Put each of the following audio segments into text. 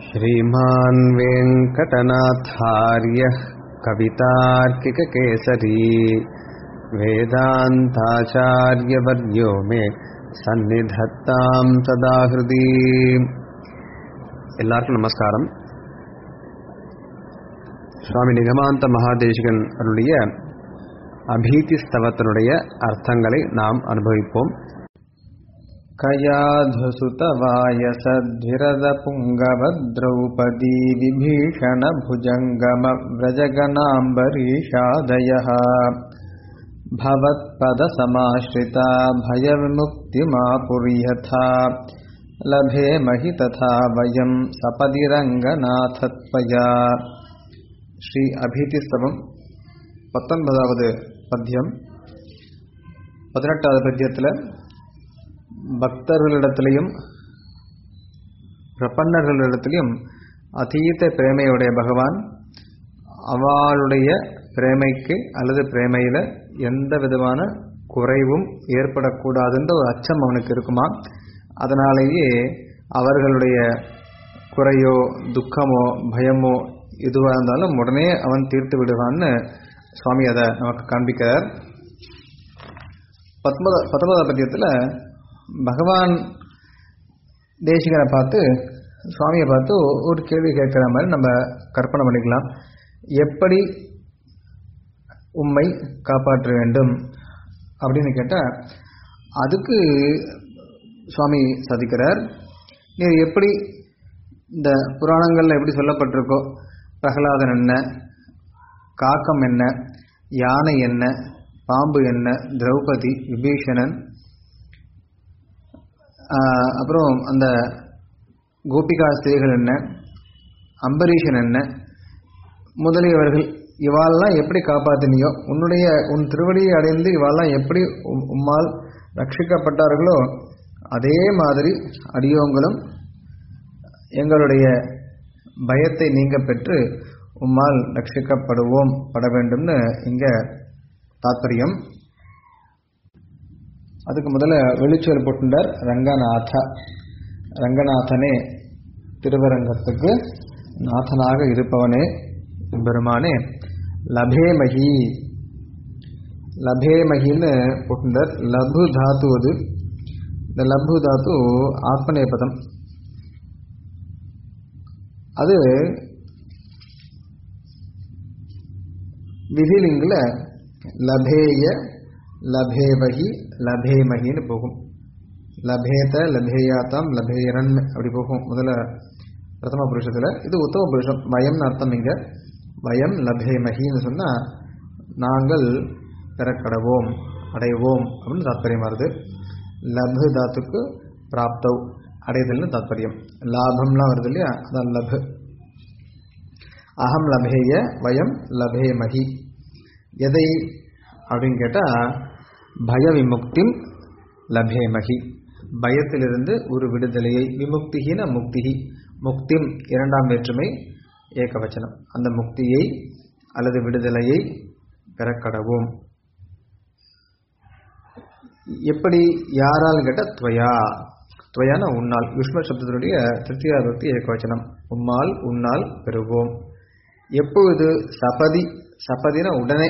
श्रीमान् वेङ्कटनाथार्यः कवितार्किककेसरी वेदान्ताचार्यवर्यो मे சந்நிதத்தாம் சதா ஹிருதி எல்லாருக்கும் நமஸ்காரம் சுவாமி நிகமாந்த மகாதேசிகன் அருளிய அபீதி ஸ்தவத்தினுடைய அர்த்தங்களை நாம் அனுபவிப்போம் कयाधुसुतवायसद्विरदपुङ्गवद्रौपदी विभीषणभुजङ्गमव्रजगणाम्बरीषादयः भवत्पदसमाश्रिता भयविमुक्तिमापुर्यथा लभेमहि तथा वयं सपदि रङ्गनाथत्वया ஸ்ரீ அபீதிஸ்தவம் பத்தொன்பதாவது பத்தியம் பதினெட்டாவது பத்தியத்தில் பக்தர்களிடத்திலையும் பிரபன்னர்களிடத்திலையும் அதீத பிரேமையுடைய பகவான் அவளுடைய பிரேமைக்கு அல்லது பிரேமையில் எந்த விதமான குறைவும் ஏற்படக்கூடாதுன்ற ஒரு அச்சம் அவனுக்கு இருக்குமா அதனாலேயே அவர்களுடைய குறையோ துக்கமோ பயமோ எதுவாக இருந்தாலும் உடனே அவன் தீர்த்து விடுவான்னு சுவாமி அதை நமக்கு காண்பிக்கிறார் பத்தொன்பதா பத்தொன்பதாம் பத்தியத்தில் பகவான் தேசிகனை பார்த்து சுவாமியை பார்த்து ஒரு கேள்வி கேட்குற மாதிரி நம்ம கற்பனை பண்ணிக்கலாம் எப்படி உம்மை காப்பாற்ற வேண்டும் அப்படின்னு கேட்டால் அதுக்கு சுவாமி சாதிக்கிறார் நீர் எப்படி இந்த புராணங்களில் எப்படி சொல்லப்பட்டிருக்கோ பிரகலாதன் என்ன காக்கம் என்ன யானை என்ன பாம்பு என்ன திரௌபதி விபீஷணன் அப்புறம் அந்த கோபிகா ஸ்திரீகள் என்ன அம்பரீஷன் என்ன முதலியவர்கள் இவாளெல்லாம் எப்படி காப்பாற்றினியோ உன்னுடைய உன் திருவடியை அடைந்து இவாளெல்லாம் எப்படி உம்மால் ரட்சிக்கப்பட்டார்களோ அதே மாதிரி அடியோங்களும் எங்களுடைய பயத்தை நீங்க பெற்று உம்மால் ரட்சிக்கப்படுவோம் பட வேண்டும்னு இங்க தாத்பரியம் அதுக்கு முதல்ல வெளிச்சொல் போட்டுண்டார் ரங்கநாதா ரங்கநாதனே திருவரங்கத்துக்கு நாதனாக இருப்பவனே பெருமானே லபேமகி லபேமகின்னு போட்டுண்டார் லபு தாத்து அது இந்த லபு தாத்து ஆத்மநேபதம் அது விதிலிங்கில் லபேய லபேவகி லபேமகின்னு போகும் லபேத லபேயாத்தாம் லபேரன் அப்படி போகும் முதல்ல பிரதம புருஷத்தில் இது உத்தம புருஷம் வயம்னு அர்த்தம் இங்கே வயம் லபேமகின்னு சொன்னால் நாங்கள் பெறக்கடவோம் அடைவோம் அப்படின்னு தாத்பரியம் வருது லபு தாத்துக்கு பிராப்தவ் அடைதல்னு தாத்பரியம் லாபம்லாம் வருது இல்லையா அதான் லபு அகம் லபேய வயம் லபேமகி எதை அப்படின்னு கேட்டால் பய விமுக்திம் லபேமகி பயத்திலிருந்து ஒரு விடுதலையை விமுக்திகின முக்திகி முக்திம் இரண்டாம் வேற்றுமை ஏகவச்சனம் அந்த முக்தியை அல்லது விடுதலையை பெறக்கடவோம் எப்படி யாரால் கேட்டால் துவயா துவயான உன்னால் யுஷ்ம சப்தத்தினுடைய திருத்தியாபக்தி ஏகவச்சனம் உம்மால் உன்னால் பெறுவோம் எப்பொழுது சபதி சபதினா உடனே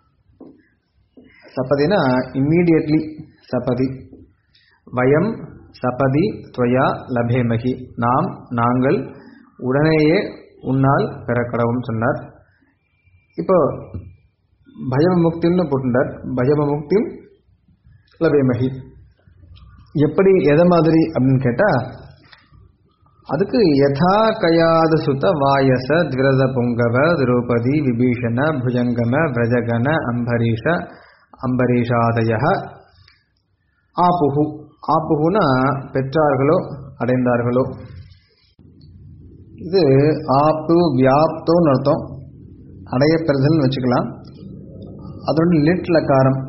சபதினா இம்மீடியட்லி சபதி வயம் சபதி துவயா லபேமகி நாம் நாங்கள் உடனேயே உன்னால் பெறக்கடவும் சொன்னார் இப்போ பயமுக்தின்னு போட்டுட்டார் பயமுக்தியும் லபேமகி எப்படி எதை மாதிரி அப்படின்னு கேட்டால் அதுக்கு யதா கயாது சுத வாயச திரத பொங்கவ திரௌபதி விபீஷண புஜங்கம விரஜகன அம்பரீஷ அம்பரீஷாதய ஆப்புகு ஆப்புகுனா பெற்றார்களோ அடைந்தார்களோ இது ஆப்பு வியாப்தோன்னு அர்த்தம் அடையப்பெறுதல்னு வச்சுக்கலாம் அதோட லிட் லக்காரம்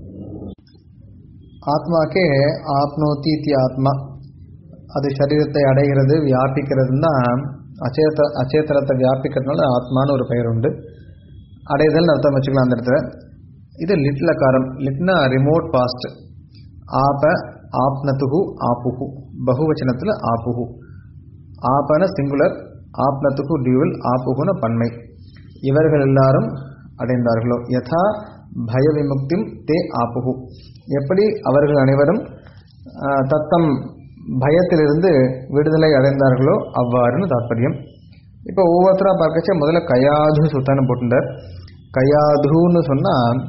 ஆத்மாக்கே ஆப்னோத்தி இத்தி ஆத்மா அது சரீரத்தை அடைகிறது வியாபிக்கிறதுனா அச்சேத அச்சேத்தனத்தை வியாபிக்கிறதுனால ஆத்மான்னு ஒரு பெயர் உண்டு அடைதல்னு அர்த்தம் வச்சுக்கலாம் அந்த இடத்துல இது லிட்ல காரம் லிட்னா ரிமோட் பாஸ்ட் ஆப ஆப்னதுகு ஆப்புகு பகுவச்சனத்தில் ஆப்புகு ஆபன சிங்குலர் ஆப்னத்துக்கு டியூவல் ஆப்புகுன பன்மை இவர்கள் எல்லாரும் அடைந்தார்களோ யதா பய விமுக்திம் தே ஆப்புகு எப்படி அவர்கள் அனைவரும் ஆஹ், தத்தம் பயத்திலிருந்து விடுதலை அடைந்தார்களோ அவ்வாறுன்னு தாற்பயம் இப்போ ஒவ்வொருத்தரா பார்க்கச்ச முதல்ல கயாது சுத்தான்னு போட்டுட்டார் கயாதுன்னு சொன்னா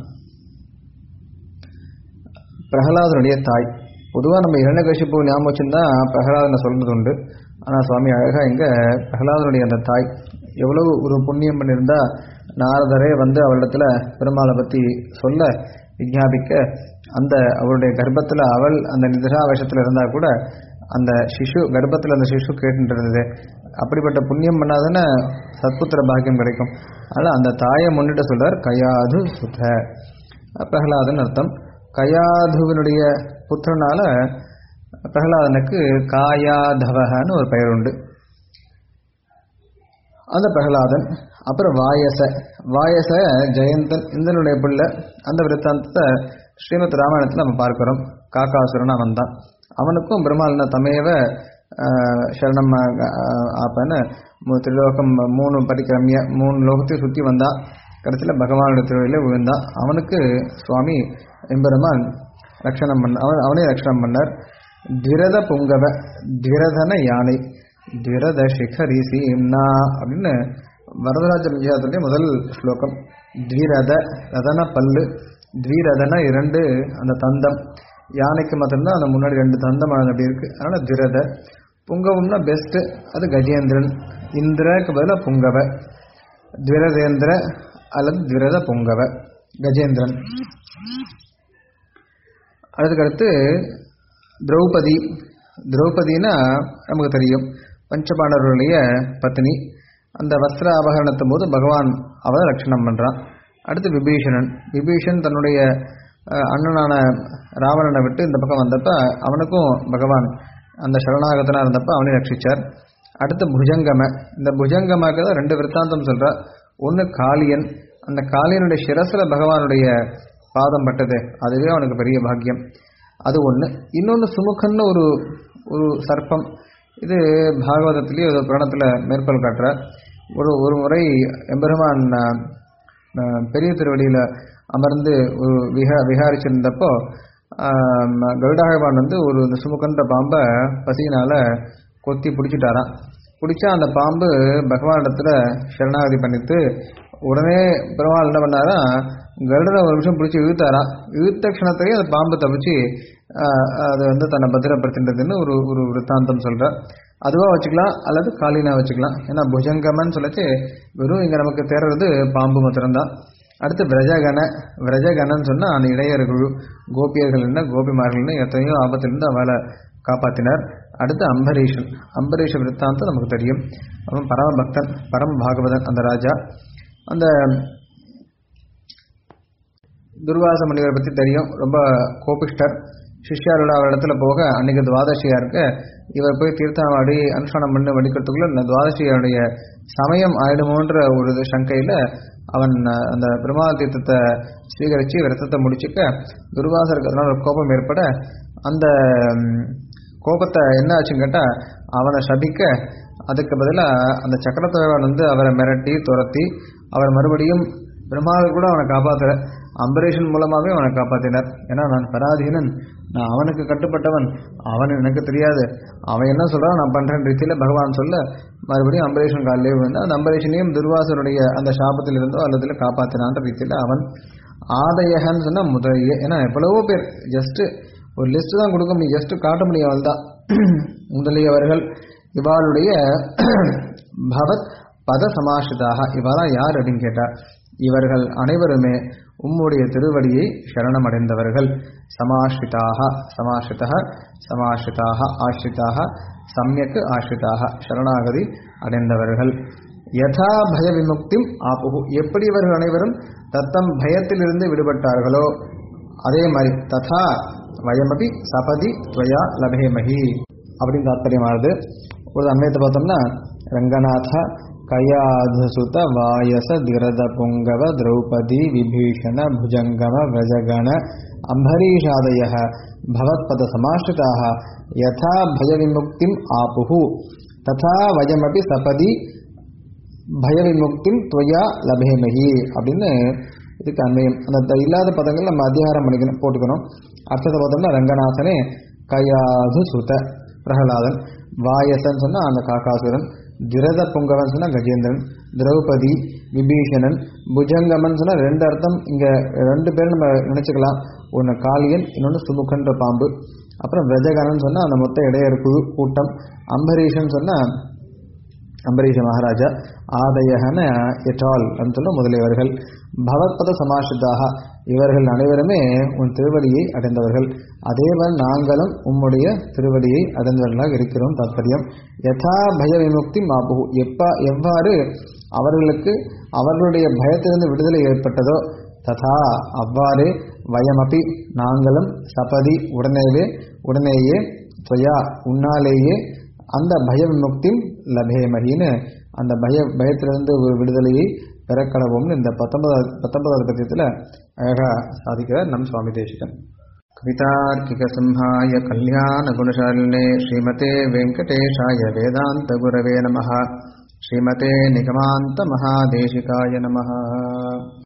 பிரகலாதனுடைய தாய் பொதுவாக நம்ம இரண்டகசிப்பு ஞாபகம் வச்சுருந்தா பிரகலாதனை சொல்றது உண்டு ஆனால் சுவாமி அழகா இங்க பிரகலாதனுடைய அந்த தாய் எவ்வளவு ஒரு புண்ணியம் பண்ணியிருந்தா நாரதரே வந்து அவளிடத்துல பெருமாளை பற்றி சொல்ல விஞ்ஞாபிக்க அந்த அவளுடைய கர்ப்பத்தில் அவள் அந்த நிதிராவசத்தில் இருந்தால் கூட அந்த சிசு கர்ப்பத்தில் அந்த சிசு கேட்டுட்டு இருந்தது அப்படிப்பட்ட புண்ணியம் பண்ணாதானே சத்புத்திர பாக்கியம் கிடைக்கும் அதனால் அந்த தாயை முன்னிட்டு சொல்றார் கயாது சுத பிரகலாதன் அர்த்தம் கயாதுவினுடைய புத்திரனால பிரகலாதனுக்கு காயாதவகன்னு ஒரு பெயர் உண்டு அந்த பிரகலாதன் அப்புறம் வாயச வாயச ஜெயந்தன் இந்தனுடைய பிள்ளை அந்த விருத்தாந்தத்தை ஸ்ரீமத் ராமாயணத்தில் நம்ம பார்க்கிறோம் காக்காசுரன் அவன் தான் அவனுக்கும் பெருமாள்ன தமையவ ஆஹ், சரணம் ஆஹ், ஆப்பன்னு மூ- திரிலோகம் மூணு படிக்கிரமிய மூணு லோகத்தையும் சுற்றி வந்தான் கடைசியில் பகவானுடைய திருவையில் விழுந்தான் அவனுக்கு சுவாமி எம்பெருமான் ரட்சணம் பண்ண அவன் அவனே ரட்சணம் பண்ணார் திரத புங்கவ திரதன யானை திரத சிகரி சீம்னா அப்படின்னு வரதராஜ விஜயத்துடைய முதல் ஸ்லோகம் த்விரத ரதன பல்லு த்விரதன இரண்டு அந்த தந்தம் யானைக்கு மட்டும்தான் அந்த முன்னாடி ரெண்டு தந்தம் அப்படி இருக்கு அதனால திரத புங்கவம்னா பெஸ்ட் அது கஜேந்திரன் இந்திரக்கு பதிலாக புங்கவ திரதேந்திர அல்லது திரத புங்கவ கஜேந்திரன் அதுக்கடுத்து திரௌபதி திரௌபதினா நமக்கு தெரியும் பஞ்சபாண்டவர்களுடைய பத்னி அந்த வஸ்திர அபகரணத்தும் போது பகவான் அவரை ரட்சணம் பண்ணுறான் அடுத்து விபீஷணன் விபீஷன் தன்னுடைய அஹ், அண்ணனான ராவணனை விட்டு இந்த பக்கம் வந்தப்ப அவனுக்கும் பகவான் அந்த சரணாகதனா இருந்தப்ப அவனை ரட்சிச்சார் அடுத்து புஜங்கம இந்த புஜங்கமாக்கு தான் ரெண்டு விற்த்தாந்தம் சொல்றா ஒன்று காளியன் அந்த காளியனுடைய சிரசுல பகவானுடைய பாதம் பட்டது அதுவே அவனுக்கு பெரிய பாக்கியம் அது ஒன்று இன்னொன்று சுமுகன்னு ஒரு ஒரு சர்ப்பம் இது பாகவதத்திலேயே ஒரு புராணத்தில் மேற்கோள் காட்டுற ஒரு ஒரு முறை எம்பெருமான் அஹ், அஹ், பெரிய திருவடியில் அமர்ந்து ஒரு விஹா விஹாரிச்சிருந்தப்போ ஆஹ், கருடாகவான் வந்து ஒரு இந்த சுமுகன்ற பாம்பை பசியினால கொத்தி பிடிச்சிட்டாராம் பிடிச்சா அந்த பாம்பு பகவானிடத்துல சரணாகதி பண்ணிட்டு உடனே பெருமாள் என்ன பண்ணாரா கருடனை ஒரு நிமிஷம் பிடிச்சி இழுத்தாராம் இழுத்த க்ஷணத்திலேயே அந்த பாம்பு தப்பிச்சு ஆஹ், அது வந்து தன்னை பத்திரப்படுத்தின்றதுன்னு ஒரு ஒரு விருத்தாந்தம் சொல்ற அதுவா வச்சுக்கலாம் அல்லது காலினா வச்சுக்கலாம் ஏன்னா புஜங்கமன்னு சொல்லச்சு வெறும் இங்க நமக்கு தேர்றது பாம்பு மாத்திரம்தான் அடுத்து விரஜகன விரஜகனன்னு சொன்னா அந்த இடையர்கள் கோபியர்கள் என்ன கோபிமார்கள் எத்தனையோ ஆபத்திலிருந்து அவளை காப்பாத்தினார் அடுத்து அம்பரீஷன் அம்பரீஷ விருத்தாந்தம் நமக்கு தெரியும் அவன் பரம பக்தன் பரம பாகவதன் அந்த ராஜா அந்த துர்வாச முனிவரை பற்றி தெரியும் ரொம்ப கோபிஷ்டர் சிஷ்யாரோட அவர் இடத்துல போக அன்னைக்கு துவாதசியா இருக்க இவர் போய் தீர்த்தாவாடி அனுஷ்டானம் பண்ணி வடிக்கிறதுக்குள்ள இந்த துவாதசியோடைய சமயம் ஆயிடுமோன்ற ஒரு இது சங்கையில அவன் அஹ், அந்த பெருமாள் தீர்த்தத்தை ஸ்வீகரித்து விரதத்தை முடிச்சுக்க துர்வாசருக்கு அதனால ஒரு கோபம் ஏற்பட அந்த ம், கோபத்தை என்ன ஆச்சுன்னு கேட்டால் அவனை சபிக்க அதுக்கு பதிலாக அந்த சக்கரத்தலைவன் வந்து அவரை மிரட்டி துரத்தி அவர் மறுபடியும் பெருமாள் கூட அவனை காப்பாத்துற அம்பரீஷன் மூலமாகவே அவனை காப்பாத்தினார் ஏன்னா நான் பராதீனன் நான் அவனுக்கு கட்டுப்பட்டவன் அவன் எனக்கு தெரியாது அவன் என்ன சொல்றான் நான் பண்றேன் ரீதியில பகவான் சொல்ல மறுபடியும் அம்பரீஷன் காலிலே விழுந்து அந்த அம்பரீஷனையும் துர்வாசனுடைய அந்த சாபத்தில் இருந்தோ அல்லதுல காப்பாத்தினான்ற ரீதியில அவன் ஆதயகன்னு சொன்னா முதலிய ஏன்னா எவ்வளவோ பேர் ஜஸ்ட் ஒரு லிஸ்ட் தான் கொடுக்க முடியும் ஜஸ்ட் காட்ட முடியும் அவள் தான் முதலியவர்கள் இவாளுடைய பவத் பத சமாஷிதாக இவெல்லாம் யார் அப்படின்னு கேட்டா இவர்கள் அனைவருமே உம்முடைய திருவடியை சரணமடைந்தவர்கள் சமாஷ்ரிதாக சமாஷ்ரிதா சமாஷ்ரிதாக ஆஷ்ரிதாக சமயக்கு ஆஷ்ரிதாக சரணாகதி அடைந்தவர்கள் யதா பய விமுக்திம் ஆப்புகு எப்படி இவர்கள் அனைவரும் தத்தம் பயத்திலிருந்து விடுபட்டார்களோ அதே மாதிரி ததா வயமபி சபதி துவயா லபேமஹி அப்படின்னு தாத்பரியமானது ஒரு அன்வயத்தை பார்த்தோம்னா ரங்கநாத கயாதுசுத வாயச திரத புங்கவ திரௌபதி விபீஷண புஜங்கம விரஜகண அம்பரீஷாதய பவத்பத சமாஷ்டிதாக யதா பய விமுக்திம் ஆப்புஹு ததா வயமபி சபதி பய விமுக்தி துவயா லபேமகி அப்படின்னு இதுக்கு அன்வயம் அந்த த- இல்லாத பதங்கள் நம்ம அதிகாரம் பண்ணிக்கணும் போட்டுக்கணும் அர்த்தத்தை பார்த்தோம்னா ரங்கநாதனே கையாது சுத பிரகலாதன் வாயசன் சொன்னா அந்த காக்காசுரன் திரத புங்கவன் சொன்னா கஜேந்திரன் திரௌபதி விபீஷணன் புஜங்கமன் சொன்னா ரெண்டு அர்த்தம் இங்க ரெண்டு பேரும் நம்ம நினைச்சுக்கலாம் ஒன்னு காளியன் இன்னொன்னு சுமுகன்ற பாம்பு அப்புறம் விரஜகனன் சொன்னா அந்த மொத்த இடையர் குழு கூட்டம் அம்பரீஷன் சொன்னா அம்பரீஷ மகாராஜா ஆதயகன எட்டால் சொல்ல முதலியவர்கள் பவத்பத சமாஷிதாக இவர்கள் அனைவருமே உன் திருவடியை அடைந்தவர்கள் அதேவன் நாங்களும் உம்முடைய திருவடியை அடைந்தவர்களாக இருக்கிறோம் தாற்பயம் யதா பய விமுக்தி மாபு எப்ப எவ்வாறு அவர்களுக்கு அவர்களுடைய பயத்திலிருந்து விடுதலை ஏற்பட்டதோ ததா அவ்வாறே வயமபி நாங்களும் சபதி உடனேவே உடனேயே துவயா உன்னாலேயே அந்த பய விமுக்தி லபேமகின்னு அந்த பய பயத்திலிருந்து ஒரு விடுதலையை பெறக்கடவும்னு இந்த பத்தொன்பதாவது பத்தொன்பதாவது பத்தியத்தில் அழகா சாதிக்கிறார் நம் சுவாமி தேசிகன் कवितार्किकसिंहाय कल्याणगुणशालिने श्रीमते वेङ्कटेशाय वेदान्तगुरवे नमः श्रीमते निगमान्तमहादेशिकाय नमः